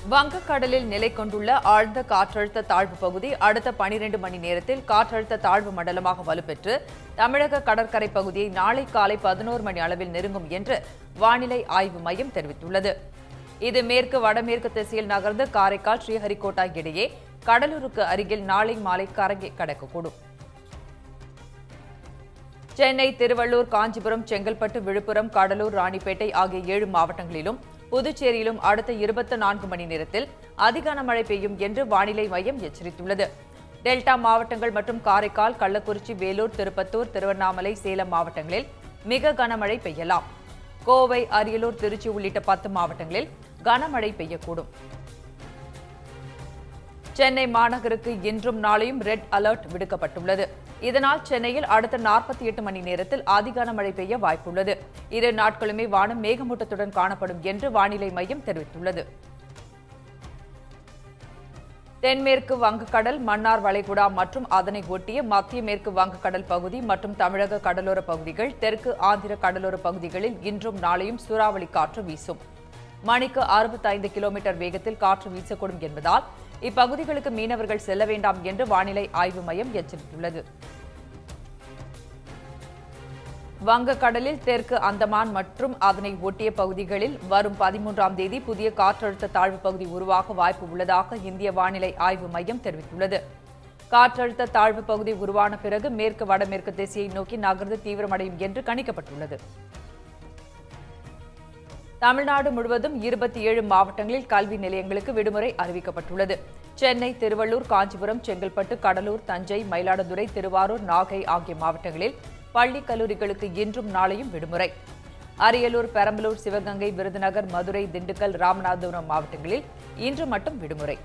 வங்கக்கடலில் நிலை கொண்டுள்ள ஆழ்ந்த காற்றழுத்த தாழ்வு பகுதி அடுத்த 12 மணி நேரத்தில் காற்றழுத்த தாழ்வு மண்டலமாக வலுப்பெற்று தமிழக கடற்கரை பகுதியை நாளை காலை பதினோரு மணி அளவில் நெருங்கும் என்று வானிலை ஆய்வு மையம் தெரிவித்துள்ளது இது மேற்கு வடமேற்கு திசையில் நகர்ந்து காரைக்கால் ஸ்ரீஹரிகோட்டா இடையே கடலூருக்கு அருகில் நாளை மாலை கரையை கடக்கக்கூடும் சென்னை திருவள்ளூர் காஞ்சிபுரம் செங்கல்பட்டு விழுப்புரம் கடலூர் ராணிப்பேட்டை ஆகிய ஏழு மாவட்டங்களிலும் புதுச்சேரியிலும் அடுத்த இருபத்தி நான்கு மணி நேரத்தில் அதி கனமழை பெய்யும் என்று வானிலை மையம் எச்சரித்துள்ளது டெல்டா மாவட்டங்கள் மற்றும் காரைக்கால் கள்ளக்குறிச்சி வேலூர் திருப்பத்தூர் திருவண்ணாமலை சேலம் மாவட்டங்களில் மிக கனமழை பெய்யலாம் கோவை அரியலூர் திருச்சி உள்ளிட்ட பத்து மாவட்டங்களில் கனமழை பெய்யக்கூடும் சென்னை மாநகருக்கு இன்றும் நாளையும் ரெட் அலர்ட் விடுக்கப்பட்டுள்ளது இதனால் சென்னையில் அடுத்த 48 எட்டு மணி நேரத்தில் அதிகான மழை பெய்ய வாய்ப்புள்ளது இரு நாட்களுமே வானம் மேகமூட்டத்துடன் காணப்படும் என்று வானிலை மையம் தெரிவித்துள்ளது தென்மேற்கு வங்கக்கடல் மன்னார் வளைகுடா மற்றும் அதனை ஒட்டிய மத்திய மேற்கு வங்கக்கடல் பகுதி மற்றும் தமிழக கடலோர பகுதிகள் தெற்கு ஆந்திர கடலோர பகுதிகளில் இன்றும் நாளையும் சூறாவளி காற்று வீசும் மணிக்கு 65 கிலோமீட்டர் வேகத்தில் காற்று வீசக்கூடும் என்பதால் இப்பகுதிகளுக்கு மீனவர்கள் செல்ல வேண்டாம் என்று வானிலை ஆய்வு மையம் எச்சரித்துள்ளது வங்கக்கடலில் தெற்கு அந்தமான் மற்றும் அதனை ஒட்டிய பகுதிகளில் வரும் பதிமூன்றாம் தேதி புதிய காற்றழுத்த தாழ்வு பகுதி உருவாக வாய்ப்பு உள்ளதாக இந்திய வானிலை ஆய்வு மையம் தெரிவித்துள்ளது காற்றழுத்த தாழ்வு பகுதி உருவான பிறகு மேற்கு வடமேற்கு திசையை நோக்கி நகர்ந்து தீவிரமடையும் என்று கணிக்கப்பட்டுள்ளது தமிழ்நாடு முழுவதும் இருபத்தி ஏழு மாவட்டங்களில் கல்வி நிலையங்களுக்கு விடுமுறை அறிவிக்கப்பட்டுள்ளது சென்னை திருவள்ளூர் காஞ்சிபுரம் செங்கல்பட்டு கடலூர் தஞ்சை மயிலாடுதுறை திருவாரூர் நாகை ஆகிய மாவட்டங்களில் பள்ளி கல்லூரிகளுக்கு இன்றும் நாளையும் விடுமுறை அரியலூர் பெரம்பலூர் சிவகங்கை விருதுநகர் மதுரை திண்டுக்கல் ராமநாதபுரம் மாவட்டங்களில் இன்று மட்டும் விடுமுறை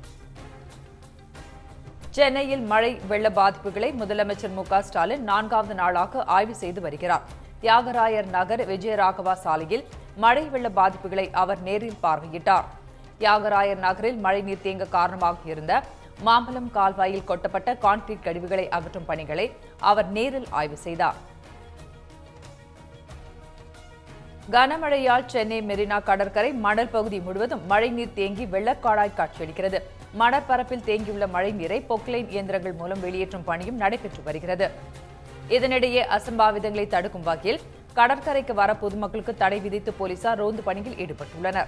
சென்னையில் மழை வெள்ள பாதிப்புகளை முதலமைச்சர் மு க ஸ்டாலின் நான்காவது நாளாக ஆய்வு செய்து வருகிறார் தியாகராயர் நகர் விஜயராகவா சாலையில் மழை வெள்ள பாதிப்புகளை அவர் நேரில் பார்வையிட்டார் தியாகராயர் நகரில் மழைநீர் தேங்க காரணமாக இருந்த மாம்பலம் கால்வாயில் கொட்டப்பட்ட கான்கிரீட் கழிவுகளை அகற்றும் பணிகளை அவர் நேரில் ஆய்வு செய்தார் கனமழையால் சென்னை மெரினா கடற்கரை மணல் பகுதி முழுவதும் மழைநீர் தேங்கி வெள்ளக்காடாய் காட்சியளிக்கிறது மணற்பரப்பில் தேங்கியுள்ள மழைநீரை பொக்லைன் இயந்திரங்கள் மூலம் வெளியேற்றும் பணியும் நடைபெற்று வருகிறது இதனிடையே அசம்பாவிதங்களை தடுக்கும் வகையில் கடற்கரைக்கு வர பொதுமக்களுக்கு தடை விதித்து போலீசார் ரோந்து பணியில் ஈடுபட்டுள்ளனர்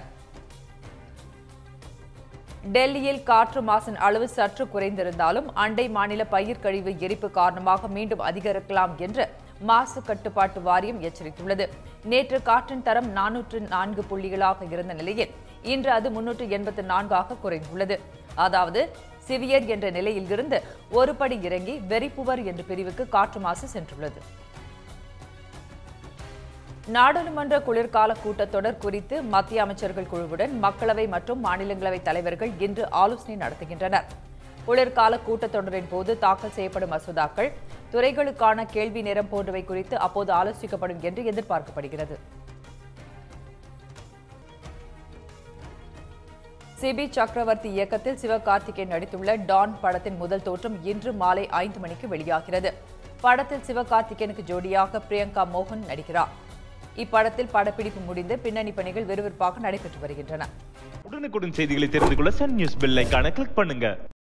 டெல்லியில் காற்று மாசின் அளவு சற்று குறைந்திருந்தாலும் அண்டை மாநில பயிர் கழிவு எரிப்பு காரணமாக மீண்டும் அதிகரிக்கலாம் என்று மாசு கட்டுப்பாட்டு வாரியம் எச்சரித்துள்ளது நேற்று காற்றின் தரம் நானூற்று நான்கு புள்ளிகளாக இருந்த நிலையில் இன்று அது முன்னூற்று எண்பத்து நான்காக குறைந்துள்ளது அதாவது சிவியர் என்ற நிலையில் இருந்து ஒரு படி இறங்கி வெறிப்புவர் என்ற பிரிவுக்கு காற்று மாசு சென்றுள்ளது நாடாளுமன்ற குளிர்கால கூட்டத்தொடர் குறித்து மத்திய அமைச்சர்கள் குழுவுடன் மக்களவை மற்றும் மாநிலங்களவை தலைவர்கள் இன்று ஆலோசனை நடத்துகின்றனர் குளிர்கால கூட்டத்தொடரின் போது தாக்கல் செய்யப்படும் மசோதாக்கள் துறைகளுக்கான கேள்வி நேரம் போன்றவை குறித்து அப்போது ஆலோசிக்கப்படும் என்று எதிர்பார்க்கப்படுகிறது சிபி சக்கரவர்த்தி இயக்கத்தில் சிவகார்த்திகேயன் நடித்துள்ள டான் படத்தின் முதல் தோற்றம் இன்று மாலை ஐந்து மணிக்கு வெளியாகிறது படத்தில் சிவகார்த்திகேயனுக்கு ஜோடியாக பிரியங்கா மோகன் நடிக்கிறார் இப்படத்தில் படப்பிடிப்பு முடிந்து பின்னணி பணிகள் விறுவிறுப்பாக நடைபெற்று வருகின்றன உடனுக்குடன் செய்திகளை தெரிந்து கொள்ள சன் நியூஸ் பெல் ஐகானை கிளிக் பண்ணுங்க